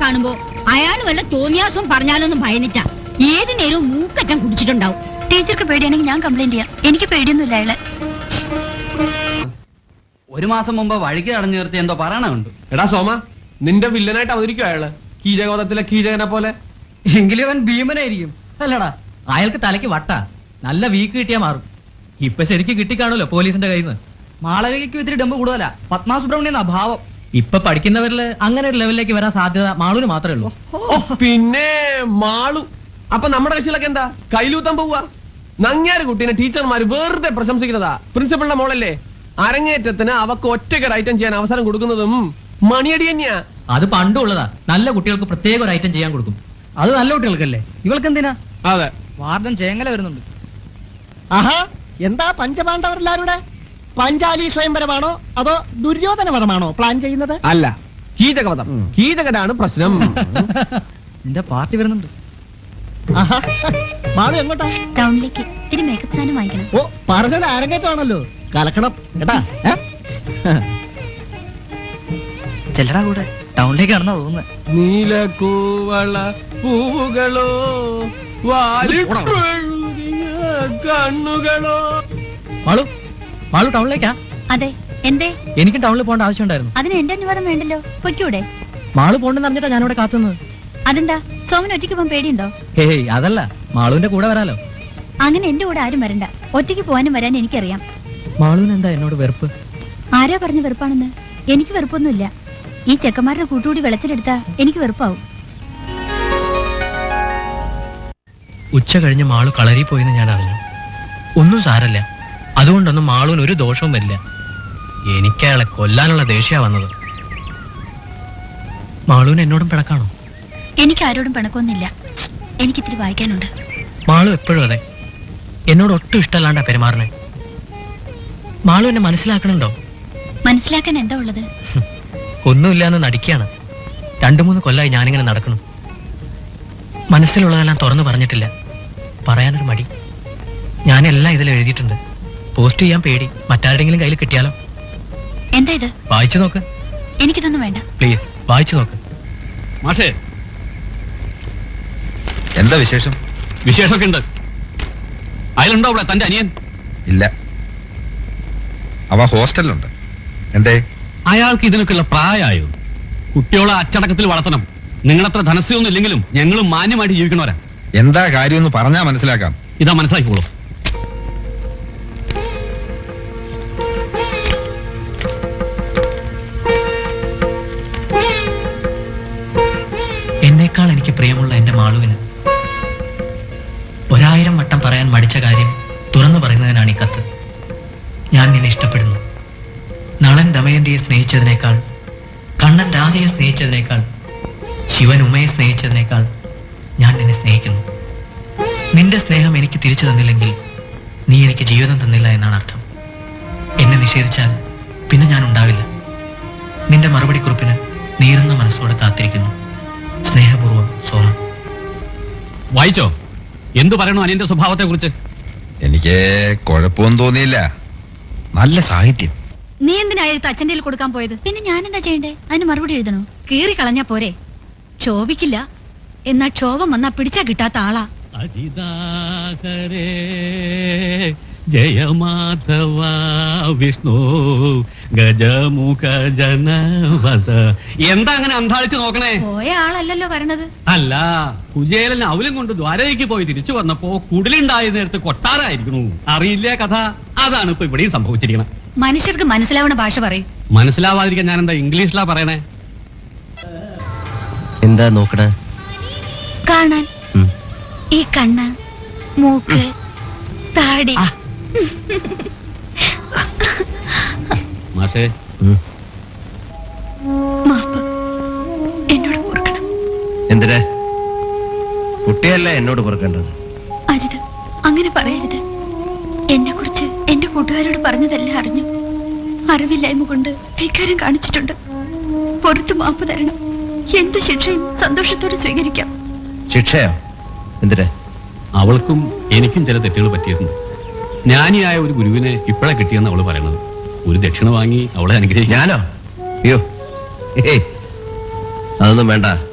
കാണുമ്പോ അയാൾ വല്ല തോന്നിയാസം പറഞ്ഞാലൊന്നും ഭയന്നിട്ടാ ഏത് നേരവും മൂക്കറ്റം കുടിച്ചിട്ടുണ്ടാവും ടീച്ചർക്ക് പേടിയാണെങ്കിൽ ഞാൻ കംപ്ലൈന്റ് ചെയ്യാം എനിക്ക് പേടിയൊന്നുമില്ല അയാളെ ഒരു മാസം മുമ്പ് വഴിക്ക് തടഞ്ഞു നിർത്തി എന്തോ പറയണമുണ്ട് എടാ സോമ നിന്റെ വില്ലനായിട്ട് അവതരിക്കും അയാള് കീചകവധത്തിലെ കീചകനെ പോലെ എങ്കിലും അവൻ ഭീമനായിരിക്കും അല്ലടാ അയാൾക്ക് തലയ്ക്ക് വട്ട നല്ല വീക്ക് കിട്ടിയാ മാറും ഇപ്പൊ ശരിക്കും കിട്ടിക്കാണല്ലോ പോലീസിന്റെ കയ്യിൽ നിന്ന് മാളവികയ്ക്കും ഇത്തിരി ഡമ്പ് കൂടുതലാ പത്മാ സുബ്രഹ്മണ്യം അഭാവം ഇപ്പൊ പഠിക്കുന്നവരില് അങ്ങനെ ഒരു ലെവലിലേക്ക് വരാൻ സാധ്യത മാളൂന് മാത്രമേ ഉള്ളൂ ഓ, പിന്നെ മാളു അപ്പൊ നമ്മുടെ കക്ഷികളൊക്കെ എന്താ കയ്യിലൂത്താൻ പോവാ നങ്ങാര് കുട്ടീനെ ടീച്ചർമാര് വെറുതെ പ്രശംസിക്കുന്നതാ പ്രിൻസിപ്പളിന്റെ മോളല്ലേ അരങ്ങേറ്റത്തിന് അവക്ക് ഒറ്റയ്ക്ക് ഐറ്റം ചെയ്യാൻ അവസരം കൊടുക്കുന്നതും മണിയടി തന്നെയാ അത് പണ്ടും ഉള്ളതാ നല്ല കുട്ടികൾക്ക് പ്രത്യേക ഒരു ഐറ്റം ചെയ്യാൻ കൊടുക്കും അത് നല്ല കുട്ടികൾക്കല്ലേ ഇവൾക്ക് എന്തിനാ അതെ വാർഡൻ ചേങ്ങല വരുന്നുണ്ട് ആഹാ എന്താ പഞ്ചപാണ്ഡവരെല്ലാരുടെ പഞ്ചാലി സ്വയംവരമാണോ അതോ ദുര്യോധന വധമാണോ പ്ലാൻ ചെയ്യുന്നത് അല്ല കീചകവധം കീചകനാണ് പ്രശ്നം നിന്റെ പാർട്ടി വരുന്നുണ്ട് ആഹാ മാളു എങ്ങോട്ടാ ടൗണിലേക്ക് ഇത്തിരി മേക്കപ്പ് സാധനം വാങ്ങിക്കണം ഓ പറഞ്ഞത് അരങ്ങേറ്റമാണല്ലോ കലക്കണം കേട്ടാ ഏ? ചെല്ലടാ കൂടെ ടൗണിലേക്ക് നടന്നാ തോന്നുന്നത് നീലക്കൂവള പൂവുകളോ വാലിട്ടൊഴുകിയ കണ്ണുകളോ മാളു മാളു ടൗണിലേക്കാ അതെ എന്തേ എനിക്കും ടൗണിൽ പോകേണ്ട ആവശ്യമുണ്ടായിരുന്നു അതിന് എന്റെ അനുവാദം വേണ്ടല്ലോ പൊയ്ക്കൂടെ മാളു പോണ്ടെന്ന് അറിഞ്ഞിട്ടാ ഞാനിവിടെ കാത്തുന്നത് അതെന്താ സോമൻ ഒറ്റയ്ക്ക് പോകാൻ പേടിയുണ്ടോ ഹേയ് അതല്ല മാളുവിന്റെ കൂടെ വരാലോ അങ്ങനെ എന്റെ കൂടെ ആരും വരണ്ട ഒറ്റയ്ക്ക് പോകാനും വരാൻ എനിക്കറിയാം മാളുവിന് എന്താ എന്നോട് വെറുപ്പ് ആരാ പറഞ്ഞ വെറുപ്പാണെന്ന് എനിക്ക് വെറുപ്പൊന്നുമില്ല ഈ ചെക്കന്മാരുടെ കൂട്ടുകൂടി വിളച്ചിലെടുത്താ എനിക്ക് വെറുപ്പാവും ഉച്ച കഴിഞ്ഞ് മാളു കളരി പോയെന്ന് ഞാൻ അറിഞ്ഞു ഒന്നും സാരല്ല അതുകൊണ്ടൊന്നും മാളുവിന് ഒരു ദോഷവും വരില്ല എനിക്ക് അയാളെ കൊല്ലാനുള്ള ദേഷ്യ വന്നത് മാളുവിന് എന്നോടും പിണക്കാണോ എനിക്ക് ആരോടും പിണക്കൊന്നുമില്ല എനിക്ക് ഇത്തിരി വായിക്കാനുണ്ട് മാളു എപ്പോഴും അതെ എന്നോട് ഒട്ടും ഇഷ്ടമല്ലാണ്ടാ പെരുമാറണേ മാളു എന്നെ മനസ്സിലാക്കണുണ്ടോ മനസ്സിലാക്കാൻ എന്താ ഉള്ളത് ഒന്നുമില്ലാന്ന് നടിക്കുകയാണ് രണ്ടു മൂന്ന് കൊല്ലായി ഞാനിങ്ങനെ നടക്കണം മനസ്സിലുള്ളതെല്ലാം തുറന്നു പറഞ്ഞിട്ടില്ല പറയാനൊരു മടി ഞാനെല്ലാം ഇതിൽ എഴുതിയിട്ടുണ്ട് പോസ്റ്റ് ചെയ്യാൻ പേടി മറ്റാരുടെങ്കിലും കയ്യിൽ കിട്ടിയാലോ എന്താ ഇത് വായിച്ചു നോക്ക് എനിക്കിതൊന്നും വേണ്ട പ്ലീസ് വായിച്ചു നോക്ക് മാഷേ എന്താ വിശേഷം വിശേഷമൊക്കെ ഉണ്ട് അയാളുണ്ടോ അവിടെ തന്റെ അനിയൻ ഇല്ല അവ ഹോസ്റ്റലിലുണ്ട് എന്തേ അയാൾക്ക് ഇതിനൊക്കെയുള്ള പ്രായമായോ കുട്ടികളെ അച്ചടക്കത്തിൽ വളർത്തണം നിങ്ങളത്ര ധനസ്യൊന്നും ഇല്ലെങ്കിലും ഞങ്ങളും മാന്യമായിട്ട് ജീവിക്കണവരാ എന്താ കാര്യമെന്ന് പറഞ്ഞാ മനസ്സിലാക്കാം ഇതാ മനസ്സിലാക്കിക്കോളൂ എന്നേക്കാൾ എനിക്ക് പ്രിയമുള്ള എന്റെ മാളുവിന് ഒരായിരം വട്ടം പറയാൻ മടിച്ച കാര്യം തുറന്നു പറയുന്നതിനാണ് ഈ കത്ത് ഞാൻ നിന്നെ ഇഷ്ടപ്പെടുന്നു നളൻ ദമയന്തിയെ സ്നേഹിച്ചതിനേക്കാൾ കണ്ണൻ രാധയെ സ്നേഹിച്ചതിനേക്കാൾ ശിവൻ ഉമയെ സ്നേഹിച്ചതിനേക്കാൾ ഞാൻ നിന്നെ സ്നേഹിക്കുന്നു നിന്റെ സ്നേഹം എനിക്ക് തിരിച്ചു തന്നില്ലെങ്കിൽ നീ എനിക്ക് ജീവിതം തന്നില്ല എന്നാണ് അർത്ഥം എന്നെ നിഷേധിച്ചാൽ പിന്നെ ഞാൻ ഉണ്ടാവില്ല നിന്റെ മറുപടി കുറിപ്പിന് നീറുന്ന മനസ്സോടെ കാത്തിരിക്കുന്നു സ്നേഹപൂർവ്വം സോമൻ വായിച്ചോ എന്തു പറയണു അനിയന്റെ സ്വഭാവത്തെ കുറിച്ച് എനിക്ക് കുഴപ്പമൊന്നും തോന്നിയില്ല നല്ല സാഹിത്യം നീ എന്തിനാ എഴുത്ത് അച്ഛൻ്റെ കയ്യിൽ കൊടുക്കാൻ പോയത് പിന്നെ ഞാൻ എന്താ ചെയ്യണ്ടേ അതിന് മറുപടി എഴുതണോ കീറി കളഞ്ഞാ പോരെ ക്ഷോഭിക്കില്ല എന്നാ ക്ഷോഭം വന്നാ പിടിച്ചാ കിട്ടാത്ത ആളാ അതിദാഹരേ ജയമാധവ വിഷ്ണു ഗജമുഖ ജനവത എന്താ അങ്ങനെ അന്താളിച്ച് നോക്കണേ പോയ ആളല്ലല്ലോ വരണത് അല്ല കുചേലൻ അവലും കൊണ്ട് ദ്വാരകയ്ക്ക് പോയി തിരിച്ചു വന്നപ്പോ കുടിലുണ്ടായ നേരത്ത് കൊട്ടാരായിരിക്കണു അറിയില്ല കഥ അതാണ് ഇപ്പൊ ഇവിടെയും സംഭവിച്ചിരിക്കണം മനുഷ്യർക്ക് മനസ്സിലാവണ ഭാഷ പറയും മനസ്സിലാവാതിരിക്കാൻ ഞാൻ എന്താ ഇംഗ്ലീഷിലാ പറയണേ എന്താ നോക്കണേ കാണാൻ ഈ കണ്ണ് മൂക്ക് താടി മാഷേ മാപ്പ് എന്നോട് പൊറുക്കണം എന്തിനാ കുട്ടിയല്ല എന്നോട് പൊറുക്കേണ്ടത് അരുത് അങ്ങനെ പറയരുത് എന്നെ കുറിച്ച് എന്റെ കൂട്ടുകാരോട് പറഞ്ഞതെല്ലാം അറിഞ്ഞു അറിവില്ലായ്മ കൊണ്ട് ധിക്കാരം കാണിച്ചിട്ടുണ്ട് പുറത്തു മാപ്പ് തരണം എന്ത് ശിക്ഷയും സന്തോഷത്തോടെ സ്വീകരിക്കാം ശിക്ഷയോ എന്തിനാ അവൾക്കും എനിക്കും ചില തെറ്റുകൾ പറ്റിയിരുന്നു ജ്ഞാനിയായ ഒരു ഗുരുവിനെ ഇപ്പോഴാ കിട്ടിയെന്ന് അവള് പറയണത് ഒരു ദക്ഷിണ വാങ്ങി അവളെ അനുഗ്രഹിക്കാൻ ഞാനോ അയ്യോ ഏയ് അതൊന്നും വേണ്ട